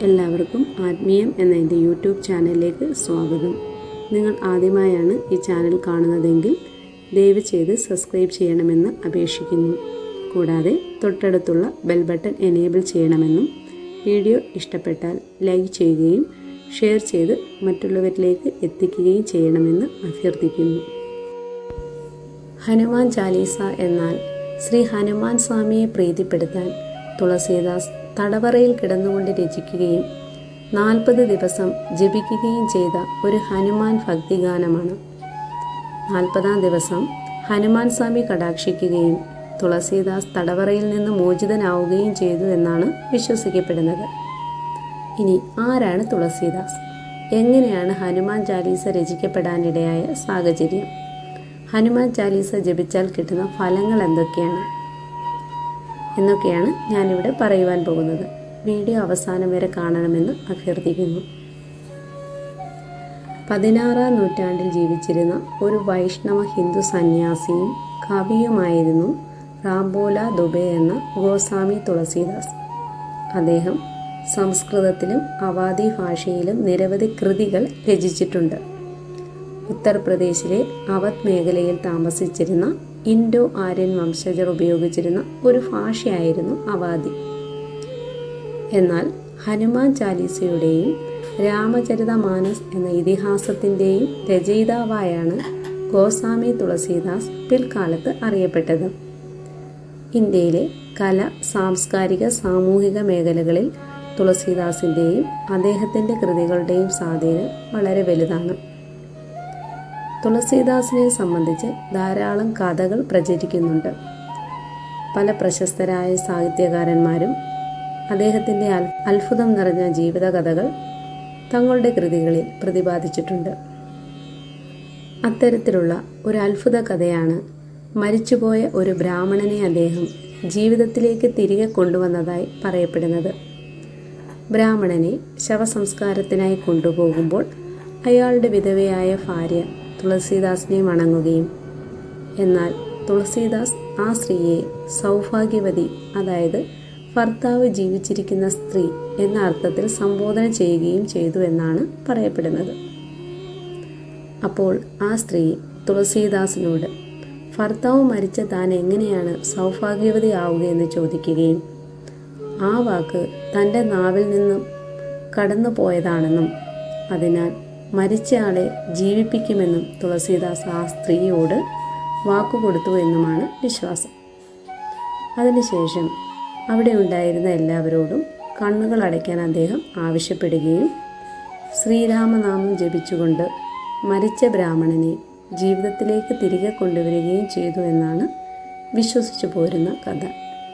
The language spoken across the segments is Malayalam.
എല്ലാവർക്കും ആത്മീയം എന്ന എൻ്റെ യൂട്യൂബ് ചാനലിലേക്ക് സ്വാഗതം നിങ്ങൾ ആദ്യമായാണ് ഈ ചാനൽ കാണുന്നതെങ്കിൽ ദയവ് ചെയ്ത് സബ്സ്ക്രൈബ് ചെയ്യണമെന്ന് അപേക്ഷിക്കുന്നു കൂടാതെ തൊട്ടടുത്തുള്ള ബെൽ ബട്ടൺ എനേബിൾ ചെയ്യണമെന്നും വീഡിയോ ഇഷ്ടപ്പെട്ടാൽ ലൈക്ക് ചെയ്യുകയും ഷെയർ ചെയ്ത് മറ്റുള്ളവരിലേക്ക് എത്തിക്കുകയും ചെയ്യണമെന്ന് അഭ്യർത്ഥിക്കുന്നു ഹനുമാൻ ചാലീസ എന്നാൽ ശ്രീ ഹനുമാൻ സ്വാമിയെ പ്രീതിപ്പെടുത്താൻ തുളസീദാസ് തടവറയിൽ കിടന്നുകൊണ്ട് രചിക്കുകയും നാൽപ്പത് ദിവസം ജപിക്കുകയും ചെയ്ത ഒരു ഹനുമാൻ ഭക്തിഗാനമാണ് നാൽപ്പതാം ദിവസം ഹനുമാൻ സ്വാമി കടാക്ഷിക്കുകയും തുളസീദാസ് തടവറയിൽ നിന്ന് മോചിതനാവുകയും ചെയ്തു എന്നാണ് വിശ്വസിക്കപ്പെടുന്നത് ഇനി ആരാണ് തുളസീദാസ് എങ്ങനെയാണ് ഹനുമാൻ ചാലീസ രചിക്കപ്പെടാനിടയായ സാഹചര്യം ഹനുമാൻ ചാലീസ ജപിച്ചാൽ കിട്ടുന്ന ഫലങ്ങൾ എന്തൊക്കെയാണ് എന്നൊക്കെയാണ് ഞാനിവിടെ പറയുവാൻ പോകുന്നത് വീഡിയോ അവസാനം വരെ കാണണമെന്ന് അഭ്യർത്ഥിക്കുന്നു പതിനാറാം നൂറ്റാണ്ടിൽ ജീവിച്ചിരുന്ന ഒരു വൈഷ്ണവ ഹിന്ദു സന്യാസിയും കവിയുമായിരുന്നു റാംബോല ദുബെ എന്ന ഗോസ്വാമി തുളസീദാസ് അദ്ദേഹം സംസ്കൃതത്തിലും അവാദി ഭാഷയിലും നിരവധി കൃതികൾ രചിച്ചിട്ടുണ്ട് ഉത്തർപ്രദേശിലെ അവധ് മേഖലയിൽ താമസിച്ചിരുന്ന ഇൻഡോ ആര്യൻ വംശജർ ഉപയോഗിച്ചിരുന്ന ഒരു ഭാഷയായിരുന്നു അവാദി എന്നാൽ ഹനുമാൻ ചാലീസയുടെയും രാമചരിതമാനസ് എന്ന ഇതിഹാസത്തിൻ്റെയും രചയിതാവായാണ് ഗോസ്വാമി തുളസീദാസ് പിൽക്കാലത്ത് അറിയപ്പെട്ടത് ഇന്ത്യയിലെ കല സാംസ്കാരിക സാമൂഹിക മേഖലകളിൽ തുളസീദാസിൻ്റെയും അദ്ദേഹത്തിൻ്റെ കൃതികളുടെയും സ്വാധീനം വളരെ വലുതാണ് തുളസീദാസിനെ സംബന്ധിച്ച് ധാരാളം കഥകൾ പ്രചരിക്കുന്നുണ്ട് പല പ്രശസ്തരായ സാഹിത്യകാരന്മാരും അദ്ദേഹത്തിൻ്റെ അത്ഭുതം നിറഞ്ഞ ജീവിതകഥകൾ തങ്ങളുടെ കൃതികളിൽ പ്രതിപാദിച്ചിട്ടുണ്ട് അത്തരത്തിലുള്ള ഒരു അത്ഭുത കഥയാണ് മരിച്ചുപോയ ഒരു ബ്രാഹ്മണനെ അദ്ദേഹം ജീവിതത്തിലേക്ക് തിരികെ കൊണ്ടുവന്നതായി പറയപ്പെടുന്നത് ബ്രാഹ്മണനെ ശവസംസ്കാരത്തിനായി കൊണ്ടുപോകുമ്പോൾ അയാളുടെ വിധവയായ ഭാര്യ തുളസീദാസിനെ വണങ്ങുകയും എന്നാൽ തുളസീദാസ് ആ സ്ത്രീയെ സൗഭാഗ്യവതി അതായത് ഭർത്താവ് ജീവിച്ചിരിക്കുന്ന സ്ത്രീ എന്ന അർത്ഥത്തിൽ സംബോധന ചെയ്യുകയും ചെയ്തു എന്നാണ് പറയപ്പെടുന്നത് അപ്പോൾ ആ സ്ത്രീ തുളസീദാസിനോട് ഭർത്താവ് മരിച്ച താൻ എങ്ങനെയാണ് സൗഭാഗ്യവതി ആവുകയെന്ന് ചോദിക്കുകയും ആ വാക്ക് തൻ്റെ നാവിൽ നിന്നും കടന്നു പോയതാണെന്നും അതിനാൽ മരിച്ചയാളെ ജീവിപ്പിക്കുമെന്നും തുളസീദാസ് ആ സ്ത്രീയോട് വാക്കുകൊടുത്തു എന്നുമാണ് വിശ്വാസം അതിനുശേഷം അവിടെ ഉണ്ടായിരുന്ന എല്ലാവരോടും കണ്ണുകൾ അടയ്ക്കാൻ അദ്ദേഹം ആവശ്യപ്പെടുകയും ശ്രീരാമനാമം ജപിച്ചുകൊണ്ട് മരിച്ച ബ്രാഹ്മണനെ ജീവിതത്തിലേക്ക് തിരികെ കൊണ്ടുവരികയും ചെയ്തു എന്നാണ് വിശ്വസിച്ചു പോരുന്ന കഥ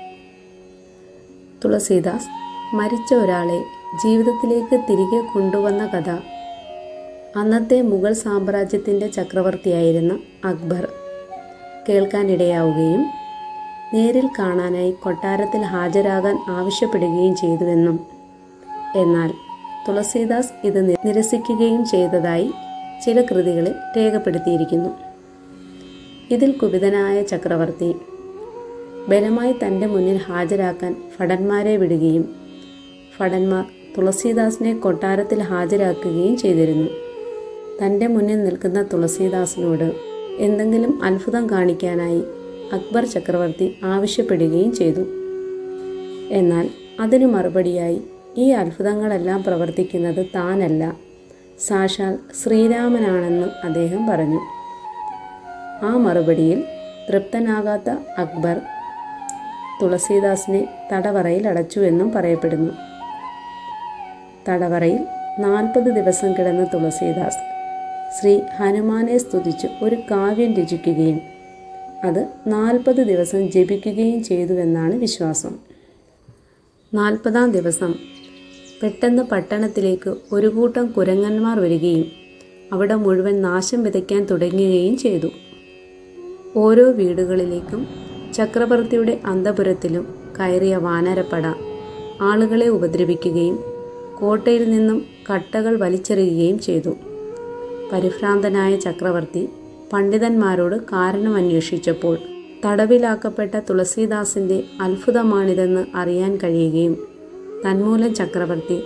തുളസീദാസ് മരിച്ച ഒരാളെ ജീവിതത്തിലേക്ക് തിരികെ കൊണ്ടുവന്ന കഥ അന്നത്തെ മുഗൾ സാമ്രാജ്യത്തിൻ്റെ ചക്രവർത്തിയായിരുന്ന അക്ബർ കേൾക്കാനിടയാവുകയും നേരിൽ കാണാനായി കൊട്ടാരത്തിൽ ഹാജരാകാൻ ആവശ്യപ്പെടുകയും ചെയ്തുവെന്നും എന്നാൽ തുളസീദാസ് ഇത് നിരസിക്കുകയും ചെയ്തതായി ചില കൃതികളിൽ രേഖപ്പെടുത്തിയിരിക്കുന്നു ഇതിൽ കുപിതനായ ചക്രവർത്തി ബലമായി തൻ്റെ മുന്നിൽ ഹാജരാക്കാൻ ഭടന്മാരെ വിടുകയും ഭടന്മാർ തുളസീദാസിനെ കൊട്ടാരത്തിൽ ഹാജരാക്കുകയും ചെയ്തിരുന്നു തൻ്റെ മുന്നിൽ നിൽക്കുന്ന തുളസീദാസിനോട് എന്തെങ്കിലും അത്ഭുതം കാണിക്കാനായി അക്ബർ ചക്രവർത്തി ആവശ്യപ്പെടുകയും ചെയ്തു എന്നാൽ അതിനു മറുപടിയായി ഈ അത്ഭുതങ്ങളെല്ലാം പ്രവർത്തിക്കുന്നത് താനല്ല സാക്ഷാൽ ശ്രീരാമനാണെന്ന് അദ്ദേഹം പറഞ്ഞു ആ മറുപടിയിൽ തൃപ്തനാകാത്ത അക്ബർ തുളസീദാസിനെ തടവറയിൽ അടച്ചു എന്നും പറയപ്പെടുന്നു തടവറയിൽ നാൽപ്പത് ദിവസം കിടന്ന തുളസീദാസ് ശ്രീ ഹനുമാനെ സ്തുതിച്ച് ഒരു കാവ്യം രചിക്കുകയും അത് നാൽപ്പത് ദിവസം ജപിക്കുകയും ചെയ്തുവെന്നാണ് വിശ്വാസം നാൽപ്പതാം ദിവസം പെട്ടെന്ന് പട്ടണത്തിലേക്ക് ഒരു കൂട്ടം കുരങ്ങന്മാർ വരികയും അവിടെ മുഴുവൻ നാശം വിതയ്ക്കാൻ തുടങ്ങുകയും ചെയ്തു ഓരോ വീടുകളിലേക്കും ചക്രവർത്തിയുടെ അന്തപുരത്തിലും കയറിയ വാനരപ്പട ആളുകളെ ഉപദ്രവിക്കുകയും കോട്ടയിൽ നിന്നും കട്ടകൾ വലിച്ചെറിയുകയും ചെയ്തു പരിഭ്രാന്തനായ ചക്രവർത്തി പണ്ഡിതന്മാരോട് കാരണം അന്വേഷിച്ചപ്പോൾ തടവിലാക്കപ്പെട്ട തുളസീദാസിന്റെ അത്ഭുതമാണിതെന്ന് അറിയാൻ കഴിയുകയും തന്മൂലം ചക്രവർത്തി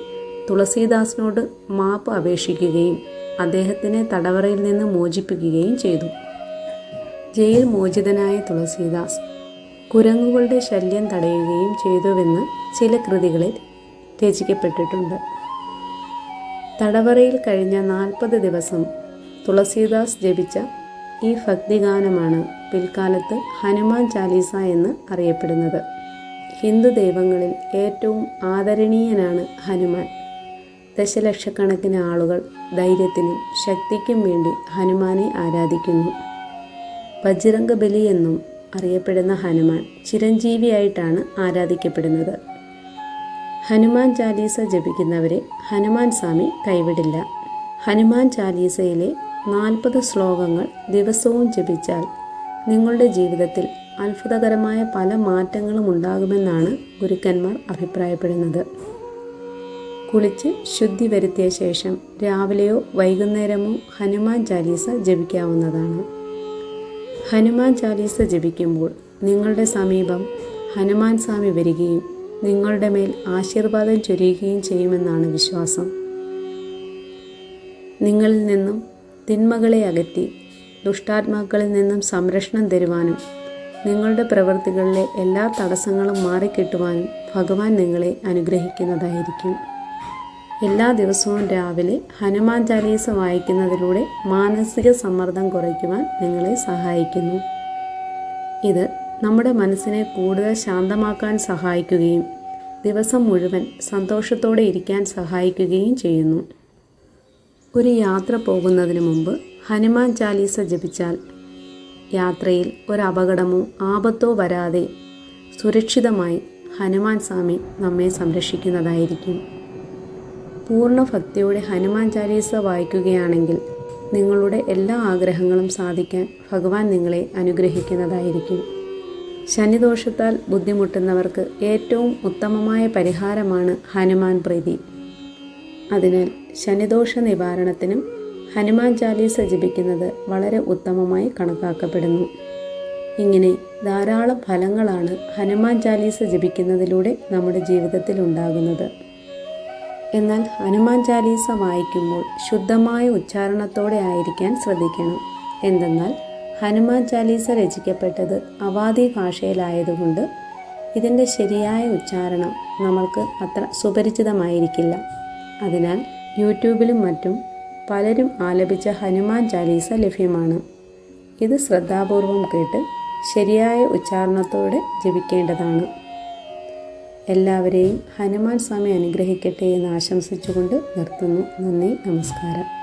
തുളസീദാസിനോട് മാപ്പ് അപേക്ഷിക്കുകയും അദ്ദേഹത്തിനെ തടവറയിൽ നിന്ന് മോചിപ്പിക്കുകയും ചെയ്തു ജയിൽ മോചിതനായ തുളസീദാസ് കുരങ്ങുകളുടെ ശല്യം തടയുകയും ചെയ്തുവെന്ന് ചില കൃതികളിൽ രചിക്കപ്പെട്ടിട്ടുണ്ട് തടവറയിൽ കഴിഞ്ഞ നാൽപ്പത് ദിവസം തുളസീദാസ് ജപിച്ച ഈ ഭക്തിഗാനമാണ് പിൽക്കാലത്ത് ഹനുമാൻ ചാലീസ എന്ന് അറിയപ്പെടുന്നത് ഹിന്ദു ദൈവങ്ങളിൽ ഏറ്റവും ആദരണീയനാണ് ഹനുമാൻ ദശലക്ഷക്കണക്കിന് ആളുകൾ ധൈര്യത്തിനും ശക്തിക്കും വേണ്ടി ഹനുമാനെ ആരാധിക്കുന്നു ബജ്രംഗ ബലി എന്നും അറിയപ്പെടുന്ന ഹനുമാൻ ചിരഞ്ജീവിയായിട്ടാണ് ആരാധിക്കപ്പെടുന്നത് ഹനുമാൻ ചാലീസ ജപിക്കുന്നവരെ ഹനുമാൻ സ്വാമി കൈവിടില്ല ഹനുമാൻ ചാലീസയിലെ നാൽപ്പത് ശ്ലോകങ്ങൾ ദിവസവും ജപിച്ചാൽ നിങ്ങളുടെ ജീവിതത്തിൽ അത്ഭുതകരമായ പല മാറ്റങ്ങളും ഉണ്ടാകുമെന്നാണ് ഗുരുക്കന്മാർ അഭിപ്രായപ്പെടുന്നത് കുളിച്ച് ശുദ്ധി വരുത്തിയ ശേഷം രാവിലെയോ വൈകുന്നേരമോ ഹനുമാൻ ചാലീസ ജപിക്കാവുന്നതാണ് ഹനുമാൻ ചാലീസ ജപിക്കുമ്പോൾ നിങ്ങളുടെ സമീപം ഹനുമാൻ സ്വാമി വരികയും നിങ്ങളുടെ മേൽ ആശീർവാദം ചൊരിയുകയും ചെയ്യുമെന്നാണ് വിശ്വാസം നിങ്ങളിൽ നിന്നും തിന്മകളെ അകറ്റി ദുഷ്ടാത്മാക്കളിൽ നിന്നും സംരക്ഷണം തരുവാനും നിങ്ങളുടെ പ്രവൃത്തികളിലെ എല്ലാ തടസ്സങ്ങളും മാറിക്കിട്ടുവാനും ഭഗവാൻ നിങ്ങളെ അനുഗ്രഹിക്കുന്നതായിരിക്കും എല്ലാ ദിവസവും രാവിലെ ഹനുമാൻ ചാലീസ വായിക്കുന്നതിലൂടെ മാനസിക സമ്മർദ്ദം കുറയ്ക്കുവാൻ നിങ്ങളെ സഹായിക്കുന്നു ഇത് നമ്മുടെ മനസ്സിനെ കൂടുതൽ ശാന്തമാക്കാൻ സഹായിക്കുകയും ദിവസം മുഴുവൻ സന്തോഷത്തോടെ ഇരിക്കാൻ സഹായിക്കുകയും ചെയ്യുന്നു ഒരു യാത്ര പോകുന്നതിന് മുമ്പ് ഹനുമാൻ ചാലീസ ജപിച്ചാൽ യാത്രയിൽ ഒരു അപകടമോ ആപത്തോ വരാതെ സുരക്ഷിതമായി ഹനുമാൻ സ്വാമി നമ്മെ സംരക്ഷിക്കുന്നതായിരിക്കും പൂർണ്ണ ഭക്തിയോടെ ഹനുമാൻ ചാലീസ വായിക്കുകയാണെങ്കിൽ നിങ്ങളുടെ എല്ലാ ആഗ്രഹങ്ങളും സാധിക്കാൻ ഭഗവാൻ നിങ്ങളെ അനുഗ്രഹിക്കുന്നതായിരിക്കും ശനിദോഷത്താൽ ബുദ്ധിമുട്ടുന്നവർക്ക് ഏറ്റവും ഉത്തമമായ പരിഹാരമാണ് ഹനുമാൻ പ്രീതി അതിനാൽ ശനിദോഷ നിവാരണത്തിനും ഹനുമാൻ ചാലീസ ജപിക്കുന്നത് വളരെ ഉത്തമമായി കണക്കാക്കപ്പെടുന്നു ഇങ്ങനെ ധാരാളം ഫലങ്ങളാണ് ഹനുമാൻ ചാലീസ ജപിക്കുന്നതിലൂടെ നമ്മുടെ ജീവിതത്തിൽ ഉണ്ടാകുന്നത് എന്നാൽ ഹനുമാൻ ചാലീസ വായിക്കുമ്പോൾ ശുദ്ധമായ ഉച്ചാരണത്തോടെ ആയിരിക്കാൻ ശ്രദ്ധിക്കണം എന്തെന്നാൽ ഹനുമാൻ ചാലീസ രചിക്കപ്പെട്ടത് അവാദി ഭാഷയിലായതുകൊണ്ട് ഇതിൻ്റെ ശരിയായ ഉച്ചാരണം നമ്മൾക്ക് അത്ര സുപരിചിതമായിരിക്കില്ല അതിനാൽ യൂട്യൂബിലും മറ്റും പലരും ആലപിച്ച ഹനുമാൻ ചാലീസ ലഭ്യമാണ് ഇത് ശ്രദ്ധാപൂർവം കേട്ട് ശരിയായ ഉച്ചാരണത്തോടെ ജപിക്കേണ്ടതാണ് എല്ലാവരെയും ഹനുമാൻ സ്വാമി അനുഗ്രഹിക്കട്ടെ എന്ന് ആശംസിച്ചുകൊണ്ട് നിർത്തുന്നു നന്ദി നമസ്കാരം